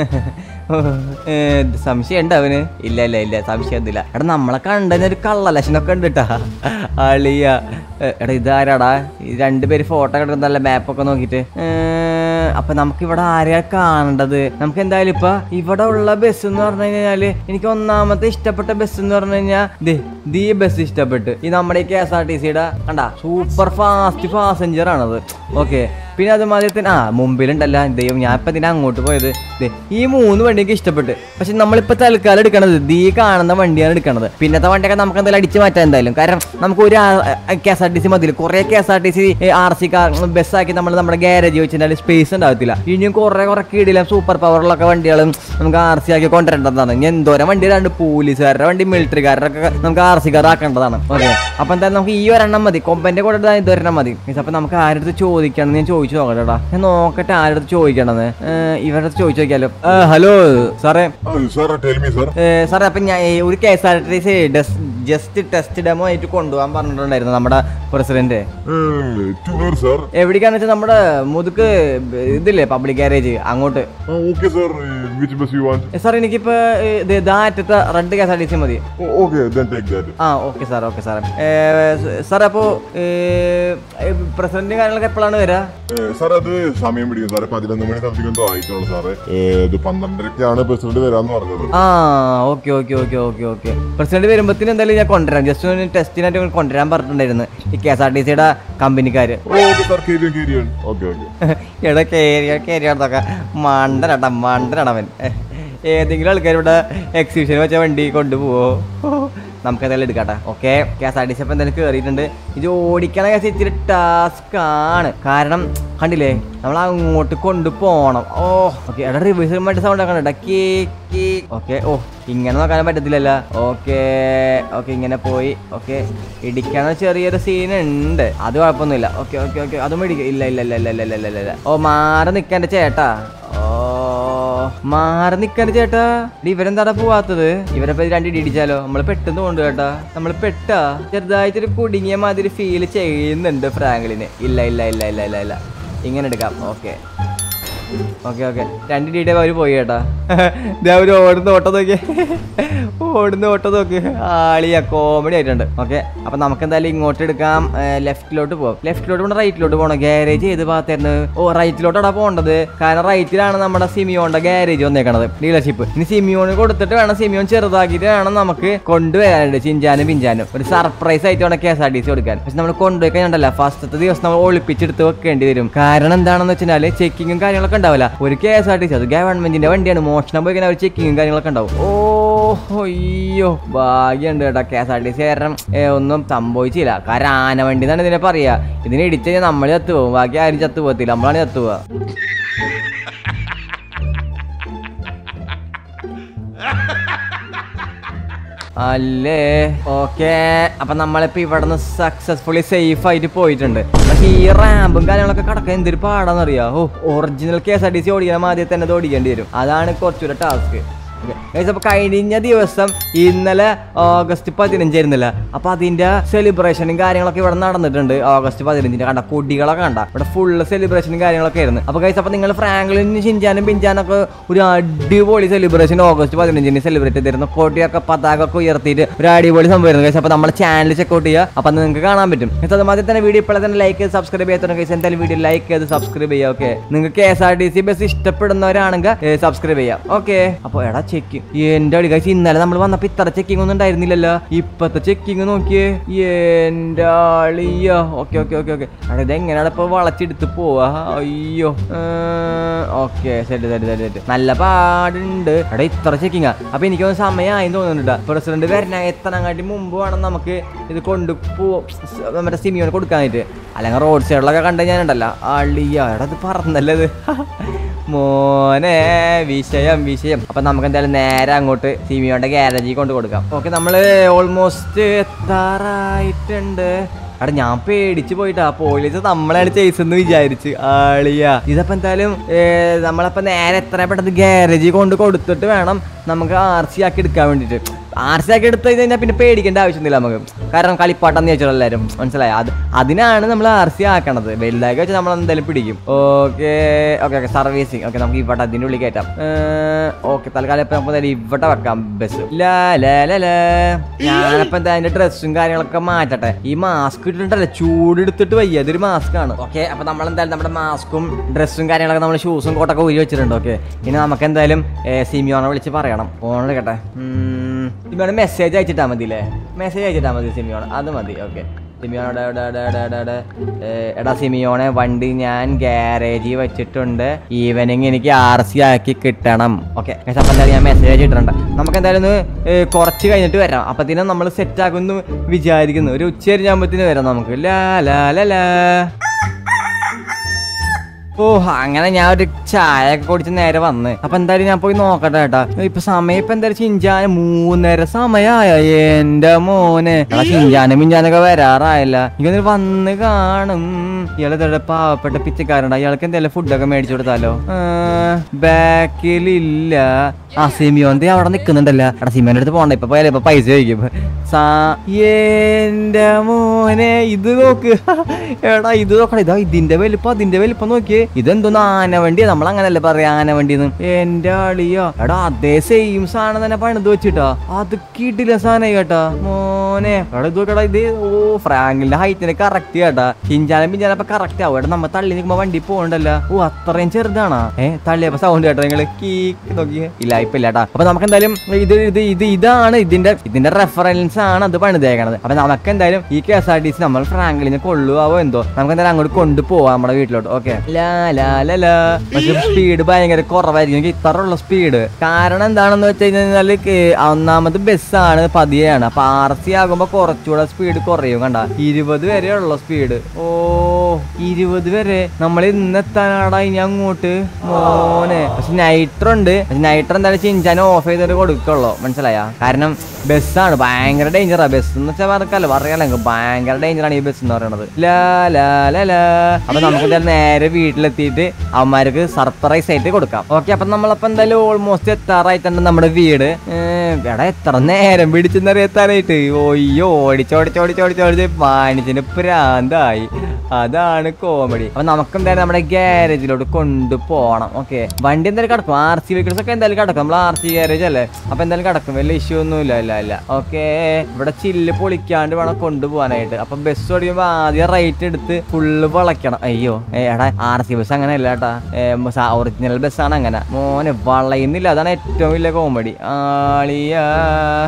സംശയം ഉണ്ട് അവന് ഇല്ല ഇല്ല ഇല്ല സംശയം ഒന്നുമില്ല എടാ നമ്മളെ കണ്ടതിന് ഒരു കള്ള ലക്ഷണമൊക്കെ ഉണ്ട് കേട്ടാ അളിയ ഏ, എടാ ഇതാരാടാ ഈ രണ്ടുപേര് ഫോട്ടോ കിടക്കുന്ന നല്ല മാപ്പൊക്കെ നോക്കിയിട്ട് ഏ, അപ്പൊ നമുക്ക് ഇവിടെ ആരെയാ കാണേണ്ടത് നമുക്ക് എന്തായാലും ഇപ്പൊ ഇവിടെ ഉള്ള ബസ് എന്ന് പറഞ്ഞു കഴിഞ്ഞാല് എനിക്ക് ഒന്നാമത്തെ ഇഷ്ടപ്പെട്ട ബസ് എന്ന് പറഞ്ഞു കഴിഞ്ഞാൽ ദേ ദീ ബസ് ഇഷ്ടപ്പെട്ട് ഈ നമ്മുടെ കെ എസ് ആർ ടി സിയുടെ കണ്ടാ സൂപ്പർ ഫാസ്റ്റ് പാസഞ്ചർ ആണത് ഓക്കെ പിന്നെ അതുമാതിരി തന്നെ ആ മുമ്പിലുണ്ടല്ല ദൈവം ഞാൻ ഇപ്പൊ ഇതിനെ അങ്ങോട്ട് പോയത് ദേ, ഈ മൂന്ന് വണ്ടി എനിക്ക് ഇഷ്ടപ്പെട്ട് പക്ഷെ നമ്മളിപ്പോ തൽക്കാലം എടുക്കണത് ദീ കാണുന്ന വണ്ടിയാണ് എടുക്കണത് പിന്നത്തെ വണ്ടിയൊക്കെ നമുക്ക് എന്തായാലും അടിച്ചു മാറ്റാൻ എന്തായാലും കാരണം നമുക്ക് ഒരു K S R T C മതിയിൽ കുറെ K S R T C R C car ബസ്സാക്കി നമ്മൾ നമ്മുടെ ഗ്യാരേജ് വെച്ചാൽ സ്പേസ് ഉണ്ടാകത്തില്ല ഇനിയും കുറെ കുറെ കീഴിലും സൂപ്പർ പവറിലൊക്കെ വണ്ടികളും നമുക്ക് ആർ സി ആക്കി കൊണ്ടുവരേണ്ടതാണ് ഇനി എന്തോരം വണ്ടിയിലാണ്ട് പോലീസുകാരുടെ വണ്ടി മിലിറ്ററിക്കാരുടെ നമുക്ക് ആർ സി കാർ ആക്കേണ്ടതാണ് ഓക്കെ അപ്പൊ എന്തായാലും നമുക്ക് ഈ ഒരെണ്ണം മതി കൊമ്പന്റെ കൂടെ ഇതാ ഇതൊരെണ്ണം മതി Guys, അപ്പൊ നമുക്ക് ആരുടെ ചോദിക്കണം ഞാൻ ചോദിച്ചു നോക്കട്ടെടാ ഞാൻ നോക്കട്ടെ ആരുടെ ചോദിക്കണമെന്ന് ഇവരുടെ അടുത്ത് ചോദിച്ചു നോക്കിയാലോ ഹലോ സാറേ സാർ ടെൽ മീ സാർ ഏ, സാറേ അപ്പം ഞാൻ ഈ ഒരു K S R T C just test demo ആയിട്ട് കൊണ്ടുപോകാൻ പറഞ്ഞിട്ടുണ്ടായിരുന്നു നമ്മുടെ പ്രസിഡന്റ് ടു വേർ സാർ എവിടേക്കാന്ന് വെച്ചാൽ നമ്മുടെ മുതുക്ക് ഇതില്ലേ പബ്ലിക് ഗാരേജ് അങ്ങോട്ട് okay sir which bus you want uh, sir എനിക്കിപ്പോ ഏ, ഇത് ദാറ്റത്തെ red K S R T C മതി ഓക്കെ ദെൻ ടേക്ക് ദാറ്റ് ആ ഓക്കെ സാർ ഓക്കെ സാറേ സാർ അപ്പോൾ പ്രസിഡന്റ് കാര്യങ്ങളൊക്കെ എപ്പോഴാണ് വരിക സാർ അത് സമയം പിടിക്കും സാറേ പതിനൊന്ന് മണി സംതിങ് എന്തോ ആയിട്ടുള്ളൂ സാറേ ഏ, ഇത് പന്ത്രണ്ടരക്കാണ് പ്രസിഡന്റ് വരാന്ന് പറഞ്ഞത് ആ okay okay okay okay okay president വരുമ്പോഴത്തേനും എന്തായാലും ഞാൻ കൊണ്ടുവരാം ജസ്റ്റ് ഒന്ന് ടെസ്റ്റിനായിട്ട് കൊണ്ടുവരാൻ പറഞ്ഞിട്ടുണ്ടായിരുന്നു ഈ കെ എസ് ആർ ടി സിയുടെ കമ്പനിക്കാർ ഓക്കെ സാർ കേരിയൻ കേരിയൻ ഓക്കെ ഓക്കെ എടാ കേരിയ കേരിയാടത്തൊക്കെ മണ്ടനട മണ്ടനടവൻ ഏതെങ്കിലും ആൾക്കാർ ഇവിടെ എക്സിബിഷൻ വെച്ച വണ്ടി കൊണ്ടുപോവോ നമുക്ക് എന്തായാലും എടുക്കാട്ടെ okay K S R T C അപ്പം എന്തായാലും കയറിയിട്ടുണ്ട് ഇത് ഓടിക്കണ കേസ് ഇച്ചിരി ടാസ്ക് ആണ് കാരണം കണ്ടില്ലേ നമ്മൾ അങ്ങോട്ട് കൊണ്ടുപോകണം ഓ ഓക്കെ എടാ റിവേഴ്സ് മറ്റേ സൗണ്ട് ആക്കണം കേട്ടോ കേ കേ ഓക്കെ ഓ ഇങ്ങനെ നോക്കാൻ പറ്റത്തില്ലല്ലോ ഓക്കെ ഓക്കെ ഇങ്ങനെ പോയി ഓക്കെ ഇടിക്കാന്ന് ചെറിയൊരു സീൻ ഉണ്ട് അത് കുഴപ്പമൊന്നുമില്ല ഓക്കെ ഓക്കെ ഓക്കെ അതും ഇടിക്ക ഇല്ല ഇല്ല ഇല്ല ഇല്ല ഇല്ല ഇല്ല ഇല്ല ഇല്ല ഓ മാറി നിൽക്കാൻ ചേട്ടാ ഓ മാറി നിൽക്കാൻ ചേട്ടാ ഡി ഇവരെന്താടാ പോവാത്തത് ഇവരെ പറ്റി രണ്ട് ഇടി ഇടിച്ചാലോ നമ്മൾ പെട്ടെന്ന് കൊണ്ട് കേട്ടാ നമ്മൾ പെട്ടാ ചെറുതായിട്ടൊരു കുടുങ്ങിയ മാതിരി ഫീൽ ചെയ്യുന്നുണ്ട് ഫ്രാങ്ക്ലിന് ഇല്ല ഇല്ല ഇല്ല ഇല്ല ഇല്ല ഇല്ല ഇങ്ങനെ എടുക്കാം ഓക്കെ ഓക്കെ ഓക്കെ രണ്ട് ഡീറ്റേ അവർ പോയി കേട്ടാ ദേ അവര് ഓടുന്ന ഓട്ടം നോക്കി ഓടുന്ന ഓട്ടം നോക്കി ആളിയാ കോമഡി ആയിട്ടുണ്ട് ഓക്കെ അപ്പൊ നമുക്ക് എന്തായാലും ഇങ്ങോട്ട് എടുക്കാം ലെഫ്റ്റിലോട്ട് പോകാം ലെഫ്റ്റിലോട്ട് പോകണം റൈറ്റിലോട്ട് പോകണം ഗ്യാരേജ് ഏത് ഭാഗത്തായിരുന്നു ഓ റൈറ്റിലോട്ടാണ് പോകേണ്ടത് കാരണം റൈറ്റിലാണ് നമ്മുടെ സിമിയോന്റെ ഗ്യാരേജ് വന്നേക്കണത് ഡീലർഷിപ്പ് ഇനി സിമിയോന് കൊടുത്തിട്ട് വേണം സിമിയോൻ ചെറുതാക്കിയിട്ട് വേണം നമുക്ക് കൊണ്ടുവരാനുണ്ട് ചിഞ്ചാനും പിഞ്ചാനും ഒരു സർപ്രൈസ് ആയിട്ട് വേണം K S R T C കൊടുക്കാൻ പക്ഷെ നമ്മൾ കൊണ്ടുപോയി കഴിഞ്ഞാൽ ഫസ്റ്റത്തെ ദിവസം നമ്മൾ ഒളിപ്പിച്ചെടുത്ത് വെക്കേണ്ടി വരും കാരണം എന്താണെന്ന് വെച്ചാൽ ചെക്കിങ്ങും കാര്യങ്ങളൊക്കെ ഉണ്ടാവില്ല ഒരു K S R T C അത് ഗവൺമെന്റിന്റെ വണ്ടിയാണ് മോഷണം പോയി കഴിഞ്ഞാൽ ഒരു ചെക്കിങ്ങും കാര്യങ്ങളൊക്കെ ഉണ്ടാവും ഓ അയ്യോ ഭാഗ്യമുണ്ട് കേട്ടോ K S R T C കാരണം ഏ, ഒന്നും സംഭവിച്ചില്ല കാരണം ആന വണ്ടി എന്നാണ് ഇതിനെ പറയാ ഇതിനെ ഇടിച്ചു കഴിഞ്ഞാൽ നമ്മൾ ചത്തു പോകും ബാക്കി ആരും ചത്തു പോകത്തില്ല നമ്മളാണ് ചത്തു പോവുക അല്ലേ ഓക്കെ അപ്പൊ നമ്മളിപ്പോ ഇവിടുന്ന് സക്സസ്ഫുള്ളി സേഫ് ആയിട്ട് പോയിട്ടുണ്ട് പക്ഷെ ഈ റാമ്പും കാര്യങ്ങളൊക്കെ കടക്കാൻ എന്തൊരു പാടാന്നറിയാ ഓ original K S R T C ഓടിക്കണം ആദ്യം തന്നെ ഇത് ഓടിക്കേണ്ടി വരും അതാണ് കുറച്ചുകൂടെ ടാസ്ക് അപ്പൊ കഴിഞ്ഞ ദിവസം ഇന്നലെ ഓഗസ്റ്റ് പതിനഞ്ചായിരുന്നില്ല അപ്പൊ അതിന്റെ സെലിബ്രേഷനും കാര്യങ്ങളൊക്കെ ഇവിടെ നടന്നിട്ടുണ്ട് ഓഗസ്റ്റ് പതിനഞ്ചിന് കണ്ട കൊടികളൊക്കെ കണ്ട ഇവിടെ ഫുള്ള് സെലിബ്രേഷനും കാര്യങ്ങളൊക്കെ ആയിരുന്നു അപ്പൊ കഴിച്ച അപ്പൊ നിങ്ങൾ ഫ്രാങ്ക്ലിനും ഷിൻജാനും പിഞ്ചാനൊക്കെ ഒരു അടിപൊളി സെലിബ്രേഷൻ ഓഗസ്റ്റ് പതിനഞ്ചിന് സെലിബ്രേറ്റ് ചെയ്തിരുന്നു കൊടിയൊക്കെ പതാക ഒക്കെ ഉയർത്തിയിട്ട് ഒരു അടിപൊളി സംഭവമായിരുന്നു കഴിച്ച അപ്പൊ നമ്മുടെ ചാനൽ ചെക്കൗട്ട് ചെയ്യുക അപ്പൊ നിങ്ങൾക്ക് കാണാൻ പറ്റും ഇത് അതുമാതിരി തന്നെ വീഡിയോ ഇപ്പോഴെ തന്നെ ലൈക്ക് ചെയ്ത് സബ്സ്ക്രൈബ് ചെയ്യാത്ത കഴിച്ച് എന്തായാലും വീഡിയോ ലൈക്ക് ചെയ്ത് സബ്സ്ക്രൈബ് ചെയ്യുക ഓക്കെ നിങ്ങൾക്ക് K S R T C bus ഇഷ്ടപ്പെടുന്നവരാണെങ്കിൽ സബ്സ്ക്രൈബ് ചെയ്യാം ഓക്കെ അപ്പൊ എടാ ചെക്കിങ് എന്റെ അടി കഴിച്ച് ഇന്നലെ നമ്മൾ വന്നപ്പോ ഇത്ര ചെക്കിംഗ് ഒന്നും ഉണ്ടായിരുന്നില്ലല്ലോ ഇപ്പത്തെ ചെക്കിങ് നോക്കിയേ എന്റെ ആളിയോ ഓക്കെ ഓക്കെ ഓക്കെ ഓക്കെ അവിടെ ഇത് എങ്ങനെയാണ് ഇപ്പൊ വളച്ചെടുത്ത് പോവാ അയ്യോ ഓക്കെ ശരി ശരി ശരി ശരി നല്ല പാടുണ്ട് അവിടെ ഇത്ര ചെക്കിങ്ങാ അപ്പൊ എനിക്കൊന്ന് സമയമായി തോന്നുന്നുണ്ട് പ്രസിഡന്റ് വരണ എത്തണങ്ങാട്ടി മുമ്പ് വേണം നമുക്ക് ഇത് കൊണ്ടു പോ നമ്മുടെ സിമിയോന് കൊടുക്കാനായിട്ട് അല്ലെങ്കിൽ റോഡ് സൈഡിലൊക്കെ കണ്ടു ഞാനുണ്ടല്ലോ അളിയ എടാ ഇത് പറഞ്ഞല്ലേ ഇത് മോനെ വിഷയം വിഷയം അപ്പൊ നമുക്ക് എന്തായാലും നേരെ അങ്ങോട്ട് സിമിയോന്റെ ഗ്യാരേജിൽ കൊണ്ട് കൊടുക്കാം ഓക്കെ നമ്മള് ഓൾമോസ്റ്റ് എത്താറായിട്ടുണ്ട് അവിടെ ഞാൻ പേടിച്ച് പോയിട്ടാ പോലീസ് നമ്മളാണ് ചെയ്സെന്ന് വിചാരിച്ച് ആളിയാ ഇതപ്പോ എന്തായാലും ഏ, നമ്മളപ്പോ നേരെ എത്ര പെട്ടെന്ന് ഗ്യാരേജിൽ കൊണ്ട് കൊടുത്തിട്ട് വേണം നമുക്ക് ആർ സി ആക്കി എടുക്കാൻ വേണ്ടിട്ട് ആർ സി ആക്കി എടുത്തു കഴിഞ്ഞാൽ പിന്നെ പേടിക്കേണ്ട ആവശ്യമൊന്നുമില്ല നമുക്ക് കാരണം കളിപ്പാട്ടം ചോദിച്ചാൽ എല്ലാവരും മനസ്സിലായി അത് അതിനാണ് നമ്മൾ ആർ സി ആക്കണത് വലുതാക്കി വെച്ചാൽ നമ്മൾ എന്തായാലും പിടിക്കും okay okay okay servicing okay നമുക്ക് ഇവിടെ അതിൻ്റെ ഉള്ളിൽ കയറ്റാം ഓക്കെ തൽക്കാലം ഇപ്പം നമുക്ക് എന്തായാലും ഇവിടെ വെക്കാം ബസ് ലാ ലാ ലാ ലാ ഞാനപ്പോ എന്താ അതിന്റെ ഡ്രസ്സും കാര്യങ്ങളൊക്കെ മാറ്റട്ടെ ഈ മാസ്ക് ഇട്ടിട്ടുണ്ടല്ലോ ചൂടെടുത്തിട്ട് വയ്യ ഇതൊരു മാസ്ക് ആണ് ഓക്കെ അപ്പൊ നമ്മൾ എന്തായാലും നമ്മുടെ മാസ്കും ഡ്രസ്സും കാര്യങ്ങളൊക്കെ നമ്മൾ ഷൂസും കോട്ടൊക്കെ ഊരി വെച്ചിട്ടുണ്ട് ഓക്കെ ഇനി നമുക്ക് എന്തായാലും സിമിയോനെ വിളിച്ച് പറയണം ഫോൺ എടുക്കട്ടെ സിമിയോനെ മെസ്സേജ് അയച്ചിട്ടാ മതി അല്ലേ മെസ്സേജ് അയച്ചിട്ടാ മതി സിമിയോൺ അത് മതി ഓക്കെ സിമിയോടെ എടാ എടാ എടാ എടാ എടാ ഏ, എടാ സിമിയോനെ വണ്ടി ഞാൻ ഗ്യാരേജിൽ വെച്ചിട്ടുണ്ട് ഈവനിങ് എനിക്ക് ആർ സി ആക്കി കിട്ടണം ഓക്കെ അപ്പം എന്തായാലും ഞാൻ മെസ്സേജ് അയച്ചിട്ടുണ്ട് നമുക്ക് എന്തായാലും ഒന്ന് ഏ, കുറച്ച് കഴിഞ്ഞിട്ട് വരാം അപ്പത്തിനും നമ്മൾ സെറ്റ് ആക്കുമെന്ന് വിചാരിക്കുന്നു ഒരു ഉച്ച കഴിഞ്ഞാകുമ്പത്തിന് വരാം നമുക്ക് ലാ ലാ ലാ ലാ ഓ അങ്ങനെ ഞാൻ ഒരു ചായ ഒക്കെ കുടിച്ച് നേരെ വന്ന് അപ്പൊ എന്തായാലും ഞാൻ പോയി നോക്കട്ടെ കേട്ടാ ഇപ്പൊ സമയം ഇപ്പൊ എന്തായാലും ചിഞ്ചാന മൂന്നര സമയായ എന്റെ മോനെ എടാ ചിഞ്ചാനും മിഞ്ചാനൊക്കെ വരാറായില്ല എനിക്കൊന്ന് വന്ന് കാണും ഇയാള് ഇതേ പാവപ്പെട്ട പിച്ചക്കാരുണ്ട് അയാൾക്ക് എന്തെങ്കിലും ഫുഡൊക്കെ മേടിച്ചു കൊടുത്താലോ ബാക്കിലില്ല ആ സിമിയോന്റെ അവിടെ നിക്കുന്നുണ്ടല്ലോ എടാ സിമിയോന്റെ അടുത്ത് പോണ്ട ഇപ്പൊ പോയാലേ ഇപ്പൊ പൈസ ചോദിക്കും സാ എന്റെ മോനെ ഇത് നോക്ക് എടാ ഇത് നോക്കടാ ഇതാ ഇതിന്റെ വലിപ്പം അതിന്റെ വലിപ്പം നോക്കിയേ ഇതെന്തോന്ന് ആന വണ്ടിയാ നമ്മൾ അങ്ങനല്ലേ പറയാ ആന വണ്ടിന്ന് എന്റെ ആളിയോ എടാ അതേ സെയിം സാധനം തന്നെ പണിത് വെച്ചിട്ടാ അത് കിട്ടില്ല സാധനം കേട്ടാ മോനെ എടാ ഇത് നോക്കടാ ഇത് ഓ ഫ്രാങ്കിന്റെ ഹൈറ്റിന് കറക്റ്റ് കേട്ടാ ഹിഞ്ചാനും പിഞ്ചാനും അപ്പൊ കറക്റ്റ് ആവും എടാ നമ്മ തള്ളി നിൽക്കുമ്പോ വണ്ടി പോകണ്ടല്ലോ ഓ അത്രയും ചെറുതാണാ ഏ തള്ളിയപ്പോ സൗണ്ട് കേട്ടോ നിങ്ങള് കീക്ക് നോക്കി ഇല്ല ഇപ്പൊ ഇല്ല കേട്ടാ അപ്പൊ നമുക്ക് എന്തായാലും ഇത് ഇത് ഇത് ഇതാണ് ഇതിന്റെ ഇതിന്റെ റെഫറൻസ് ആണ് അത് പണിതേക്കണത് അപ്പൊ നമുക്ക് എന്തായാലും ഈ K S R T C നമ്മൾ ഫ്രാങ്ക്ലിന് കൊള്ളുവാവോ എന്തോ നമുക്ക് എന്തായാലും അങ്ങോട്ട് കൊണ്ടുപോവാം നമ്മുടെ വീട്ടിലോട്ട് ഓക്കെ ലാ ലാ ലാ ലാ പക്ഷെ സ്പീഡ് ഭയങ്കര കുറവായിരിക്കും എനിക്ക് ഇത്ര ഉള്ള സ്പീഡ് കാരണം എന്താണെന്ന് വെച്ച് കഴിഞ്ഞാല് കേ- ഒന്നാമത് ബസ്സാണ് പതിയാണ് അപ്പൊ ആർ സി ആകുമ്പോ കുറച്ചുകൂടെ സ്പീഡ് കുറയും കണ്ട ഇരുപത് വരെ ഉള്ള സ്പീഡ് ഓ ഇരുപത് വരെ നമ്മൾ ഇന്ന് എത്താനാടാ ഇനി അങ്ങോട്ട് മോനെ പക്ഷെ നൈട്രോ ഉണ്ട് പക്ഷെ നൈട്രോ എന്തായാലും ചിഞ്ചാൻ ഓഫ് ചെയ്തിട്ട് കൊടുക്കുള്ളൂ മനസ്സിലായ കാരണം ബസ്സാണ് ഭയങ്കര ഡേഞ്ചറാ ബസ് എന്ന് വെച്ചാൽ പറക്കല്ലോ പറയാലോ നിങ്ങൾക്ക് ഭയങ്കര ഡേഞ്ചറാണ് ഈ ബസ് എന്ന് പറയുന്നത് ലാ ലാ ലാ ലാ അപ്പൊ നമുക്ക് എന്തായാലും നേരെ വീട്ടിലെത്തിയിട്ട് അവന്മാർക്ക് സർപ്രൈസ് ആയിട്ട് കൊടുക്കാം ഓക്കെ അപ്പൊ നമ്മളപ്പോ എന്തായാലും ഓൾമോസ്റ്റ് എത്താറായിട്ടുണ്ട് നമ്മുടെ വീട് ഏർ, എടാ എത്ര നേരം പിടിച്ചെന്നറിയത്താനായിട്ട് ഓയ്യോ ഓടിച്ചോടിച്ചോടിച്ചോടിച്ചോടിച്ച് മാനിച്ചിന് പ്രാന്തായി അതാണ് കോമഡി അപ്പൊ നമുക്ക് എന്തായാലും നമ്മുടെ ഗ്യാരേജിലോട്ട് കൊണ്ടുപോകണം ഓക്കെ വണ്ടി എന്തായാലും കിടക്കും ആർ സി വെഹിക്കിൾസ് ഒക്കെ എന്തായാലും കിടക്കും നമ്മൾ ആർ സി ഗ്യാരേജ് അല്ലേ അപ്പൊ എന്തായാലും കിടക്കും വലിയ ഇഷ്യൂ ഒന്നും ഇല്ല ഇല്ല ഇല്ല ഓക്കെ ഇവിടെ ചില്ല് പൊളിക്കാണ്ട് വേണം കൊണ്ടുപോകാനായിട്ട് അപ്പൊ ബസ് ഓടിക്കുമ്പോ ആദ്യം റൈറ്റ് എടുത്ത് ഫുള്ള് വളയ്ക്കണം അയ്യോ ഏ, എടാ ആർ സി ബസ് അങ്ങനെ അല്ല കേട്ടാ ഒറിജിനൽ ബസ്സാണ് അങ്ങനെ മോനെ വളയുന്നില്ല അതാണ് ഏറ്റവും വലിയ കോമഡി ആളിയാ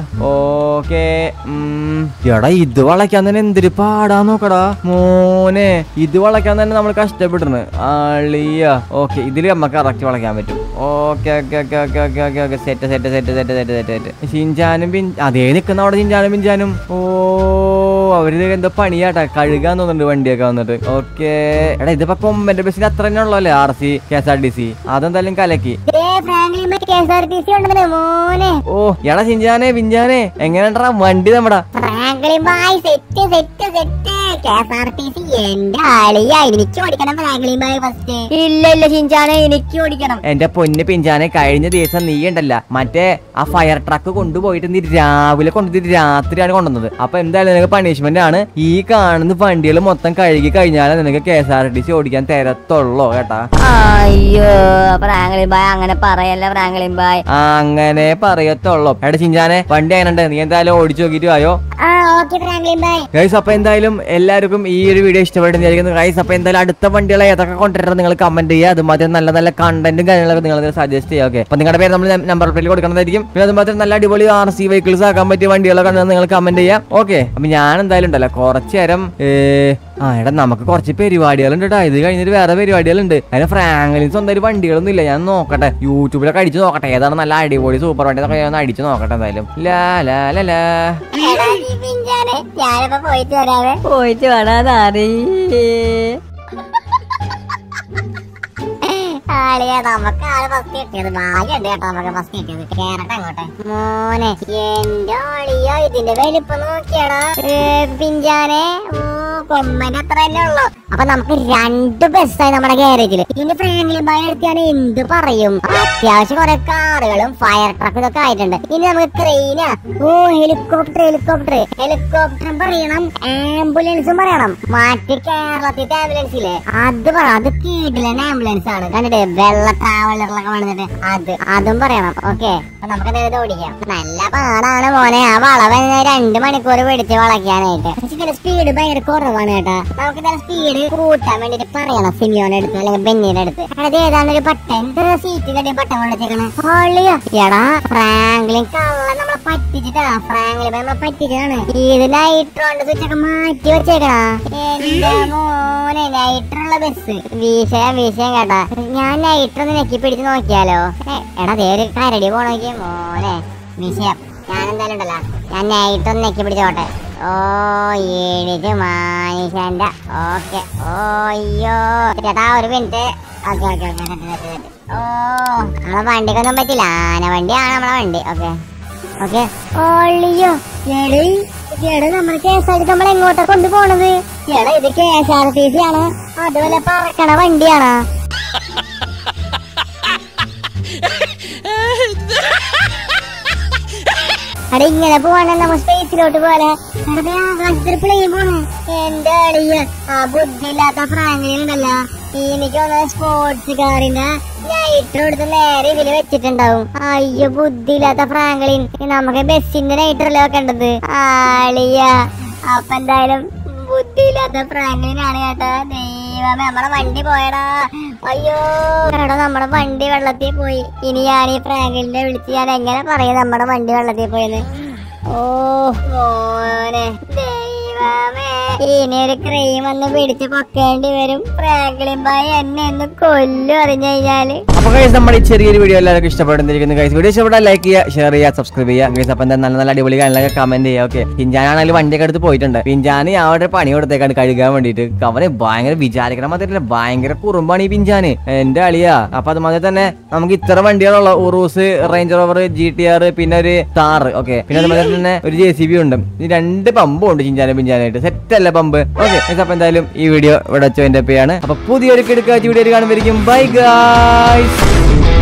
ഓക്കെ എടാ ഇത് വളയ്ക്കാൻ തന്നെ എന്തൊരു പാടാ നോക്കടാ മോനെ ഇത് വളയ്ക്കാൻ തന്നെ നമ്മൾ കഷ്ടപ്പെടുന്നു അളിയ ഓക്കെ ഇതിൽ നമുക്ക് കറക്റ്റ് വളയ്ക്കാൻ പറ്റും okay okay okay okay okay okay okay set set set set set set set ഷിൻചാനും പിൻ അതേ നിൽക്കുന്ന അവിടെ ഷിൻചാനും പിഞ്ചാനും ഓ അവര് എന്തോ പണിയാട്ടാ കഴുകാൻ തോന്നുന്നുണ്ട് വണ്ടിയൊക്കെ വന്നിട്ട് ഓക്കെ എടാ ഇതിപ്പോ കൊമ്പന്റെ ബസ്സിന് അത്ര തന്നെ ഉള്ളല്ലേ R C K S R T C അതെന്തായാലും കലക്കി ദേ ഫ്രാങ്ക്ലിൻ മറ്റേ K S R T C ഉണ്ടെന്ന് മോനെ ഓ എടാ ഷിൻചാനെ പിഞ്ചാനെ എങ്ങനെയാണ്ടാ വണ്ടി നമ്മടാ ഫ്രാങ്ക്ലിൻ ബായ് set set set K S R T C എന്റെ ആളിയാ എനിക്ക് ഓടിക്കണം ഫ്രാങ്ക്ലിൻ ബായ് ഫസ്റ്റ് ഇല്ല ഇല്ല ഷിൻചാനെ എനിക്ക് ഓടിക്കണം എന്റെ പൊന്ന് പിഞ്ചാനെ കഴിഞ്ഞ ദിവസം നീ ഉണ്ടല്ല മറ്റേ ആ ഫയർ ട്രക്ക് കൊണ്ടുപോയിട്ട് നീ രാവിലെ കൊണ്ടുപോയിട്ട് രാത്രിയാണ് കൊണ്ടുവന്നത് അപ്പൊ എന്തായാലും നിനക്ക് പണിഷ്മെന്റ് ആണ് ഈ കാണുന്ന വണ്ടികൾ മൊത്തം കഴുകി കഴിഞ്ഞാലേ നിനക്ക് K S R T C ഓടിക്കാൻ തരത്തുള്ളൂ കേട്ടാ അയ്യോ ഫ്രാങ്ക്ലിൻ ബായ് അങ്ങനെ പറയല്ല ഫ്രാങ്ക്ലിൻ ബായ് ആ, അങ്ങനെ പറയത്തുള്ളൂ എടാ ചിഞ്ചാനെ വണ്ടി എങ്ങനെയുണ്ട് നീ എന്തായാലും ഓടിച്ചു നോക്കിയിട്ട് വായോ ആ ഓക്കെ ഫ്രാങ്ക്ലിൻ ബായ് ഗൈസ് അപ്പൊ എന്തായാലും എല്ലാവർക്കും ഈ ഒരു വീഡിയോ ഇഷ്ടപ്പെടുന്നതായിരിക്കും ഗൈസ് അപ്പൊ എന്തായാലും അടുത്ത വണ്ടികളെ ഏതൊക്കെ കൊണ്ടുവരണം നിങ്ങൾ കമന്റ് ചെയ്യുക അതുമാത്രം നല്ല നല്ല കണ്ടന്റും കാര്യങ്ങളൊക്കെ നിങ്ങൾ സജസ്റ്റ് ചെയ്യുക ഓക്കെ അപ്പൊ നിങ്ങളുടെ പേര് നമ്മൾ നമ്പർ പ്ലേറ്റ് കൊടുക്കുന്നതായിരിക്കും പിന്നെ അതുമാത്രം നല്ല അടിപൊളി ആർ സി വെഹിക്കിൾസ് ആക്കാൻ പറ്റിയ വണ്ടികളൊക്കെ ഉണ്ടെന്ന് നിങ്ങൾ കമന്റ് ചെയ്യാം ഓക്കെ അപ്പൊ ഞാൻ എന്തായാലും ഉണ്ടല്ലോ കുറച്ച് നേരം ഏ, ആ എടാ നമുക്ക് കുറച്ച് പരിപാടികളുണ്ട് കേട്ടോ ഇത് കഴിഞ്ഞിട്ട് വേറെ പരിപാടികളുണ്ട് അതിന് ഫ്രാങ്ക്ലിൻ സ്വന്തം ഒരു വണ്ടികളൊന്നും ഇല്ല ഞാൻ നോക്കട്ടെ യൂട്യൂബിലൊക്കെ അടിച്ചു നോക്കട്ടെ ഏതാണ് നല്ല അടിപൊളി സൂപ്പർ വണ്ടി എന്നൊക്കെ ഞാൻ അടിച്ചു നോക്കട്ടെ എന്തായാലും ലാ ലാ ലാ ലാ എടാ ഈ പിഞ്ചാനെ ഞാനിപ്പോ പോയിട്ട് വരാവേ പോയിട്ട് വേണാറി ആളിയാ നമുക്ക് ആള് ഫസ്റ്റ് കിട്ടിയത് ഭാഗ്യമുണ്ട് കേട്ടോ നമുക്ക് ഫസ്റ്റ് കിട്ടിയത് കേറട്ടെ അങ്ങോട്ടെ മോനെ എന്റെ ആളിയാ ഇതിന്റെ വലിപ്പം നോക്കിയാടാ ഏ, പിഞ്ചാനെ ഓ കൊമ്മന്റെ അത്ര തന്നെ ഉള്ളു അപ്പൊ നമുക്ക് രണ്ട് ബസ്സായി നമ്മുടെ ഗാരേജിൽ ഇനി ഫ്രാങ്ക്ലിൻ ബായ് എടുത്താൽ എന്ത് പറയും അത്യാവശ്യം കുറെ കാറുകളും ഫയർ ട്രക്ക് ഇതൊക്കെ ആയിട്ടുണ്ട് ഇനി നമുക്ക് ട്രെയിനാ ഓ ഹെലികോപ്റ്റർ ഹെലികോപ്റ്റർ ഹെലികോപ്റ്ററും പറയണം ആംബുലൻസും പറയണം മറ്റേ കേരളത്തിലെ ആംബുലൻസ് ഇല്ലേ അത് പറയണം അത് കീടിലെ ആംബുലൻസ് ആണ് കണ്ടിട്ട് വെള്ള ട്രാവലറിലൊക്കെ വന്നിട്ട് അത് അതും പറയണം ഓക്കെ നമുക്ക് നേരത്തെ ഓടിക്കാം നല്ല പാടാണ് മോനെ ആ വളവ് രണ്ട് മണിക്കൂർ പിടിച്ച് വളയ്ക്കാനായിട്ട് പക്ഷെ ഇതിന്റെ സ്പീഡ് ഭയങ്കര കുറവാണ് കേട്ടാ നമുക്ക് ഇതിന്റെ സ്പീഡ് കൂട്ടാൻ വേണ്ടിട്ട് പറയണം സിമിയോന്റെ അടുത്ത് അല്ലെങ്കിൽ ബെന്നിയുടെ അടുത്ത് അത് ഏതാണ്ട് ഒരു ബട്ടൺ സീറ്റിന്റെ ബട്ടൺ കൊണ്ടുവച്ചേക്കണേ ഹോളിയോ എടാ ഫ്രാങ്ക്ലിൻ കള്ള നമ്മളെ പറ്റിച്ചിട്ടാ ഫ്രാങ്ക്ലിൻ നമ്മളെ പറ്റിച്ചതാണ് ഇത് നൈട്രോണ്ട് സ്വിച്ച് ഒക്കെ മാറ്റി വെച്ചേക്കണാ എന്റെ മോനെ നൈട്രുള്ള ബസ് വിഷയം വിഷയം കേട്ടാ ഞാൻ നൈട്രോ ഒന്ന് നെക്കി പിടിച്ച് നോക്കിയാലോ ഏ, എടാ ദേ ഒരു കരടി പോണോക്കിയ മോനെ വിഷയം ഞാൻ എന്തായാലും ഉണ്ടല്ലോ ഞാൻ നൈറ്റ് ഒന്ന് നെക്കി പിടിച്ചോട്ടെ ഓ എഴുതി മാനിഷന്റെ ഓക്കെ ഓ അയ്യോ ചേട്ടാ ഒരു മിനിറ്റ് ഓക്കെ ഓക്കെ ഓക്കെ ഓ നമ്മളെ വണ്ടിക്കൊന്നും പറ്റില്ല ആന വണ്ടിയാണ് നമ്മളെ വണ്ടി ഓക്കെ ഓക്കെ ഓളിയോ എടേ എടാ നമ്മൾ കെ എസ് ആർ ടി നമ്മൾ എങ്ങോട്ടാ കൊണ്ടുപോണത് എടാ ഇത് K S R T C ആണ് അതുപോലെ പറക്കണ വണ്ടിയാണ് അടെ ഇങ്ങനെ പോവാണ് നമ്മ സ്പേസിലോട്ട് പോലെ ആകാശത്തിൽ പ്ലെയിൻ പോണ് എന്റെ അളിയ ആ ബുദ്ധിയില്ലാത്ത ഫ്രാങ്കിലുണ്ടല്ലോ എനിക്ക് തോന്നുന്നത് സ്പോർട്സ് കാറിന്റെ നൈട്രോ എടുത്ത് നേരെ ഇതില് വെച്ചിട്ടുണ്ടാവും അയ്യോ ബുദ്ധിയില്ലാത്ത ഫ്രാങ്ക്ലിൻ നമുക്ക് ബസ്സിന്റെ നൈട്രല്ലേ വെക്കേണ്ടത് ആളിയ അപ്പൊ എന്തായാലും ബുദ്ധിയില്ലാത്ത ഫ്രാങ്ക്ലിനാണ് കേട്ടോ ദൈവമേ നമ്മളെ വണ്ടി പോയടാ അയ്യോ എടാ നമ്മുടെ വണ്ടി വെള്ളത്തിൽ പോയി ഇനി ഞാൻ ഈ ഫ്രാങ്കിലിനെ വിളിച്ച് ഞാൻ എങ്ങനെ പറയും നമ്മുടെ വണ്ടി വെള്ളത്തിൽ പോയെന്ന് ഓ മോനെ ദൈവമേ ഇനി ഒരു ക്രീം ഒന്ന് പിടിച്ച് പൊക്കേണ്ടി വരും ഫ്രാങ്ക്ലിൻ ബായ് എന്നെ ഒന്ന് കൊല്ലും അറിഞ്ഞു കഴിഞ്ഞാല് അപ്പൊ ഗൈസ് നമ്മുടെ ഈ ചെറിയൊരു വീഡിയോ എല്ലാവർക്കും ഇഷ്ടപ്പെടുന്നിരിക്കുന്നു ഗൈസ് വീഡിയോ ഇഷ്ടപ്പെട്ടാൽ ലൈക്ക് ചെയ്യുക ഷെയർ ചെയ്യുക സബ്സ്ക്രൈബ് ചെയ്യുക ഗൈസ് അപ്പൊ എന്താ നല്ല നല്ല അടിപൊളി കാര്യങ്ങളൊക്കെ കമന്റ് ചെയ്യുക ഓക്കെ പിഞ്ചാനാണെങ്കിൽ വണ്ടിയൊക്കെ എടുത്ത് പോയിട്ടുണ്ട് പിഞ്ചാന് അവിടെ പണി കൊടുത്തേക്കാണ് കഴുകാൻ വേണ്ടിയിട്ട് അവന് ഭയങ്കര വിചാരിക്കണ മാത്രമല്ല ഭയങ്കര കുറുമ്പാണ് ഈ പിഞ്ചാന് എന്റെ അളിയാ അപ്പൊ അതുമാതിരി തന്നെ നമുക്ക് ഇത്ര വണ്ടികളുള്ള Urus Range Rover G T R പിന്നെ ഒരു താർ ഓക്കെ പിന്നെ അതുപോലെ തന്നെ ഒരു ജെ സി ബി ഉണ്ട് ഈ രണ്ട് പമ്പും ഉണ്ട് ചിഞ്ചാനും പിഞ്ചാനായിട്ട് സെറ്റ് അല്ല പമ്പ് ഓക്കെ അപ്പൊ എന്തായാലും ഈ വീഡിയോ ഇവിടെ വെച്ച് എന്റെ പേയാണ് അപ്പൊ പുതിയൊരു കിടക്കാച്ച വീഡിയോ കാണുമ്പോഴേക്കും ബൈ ഗായ്സ്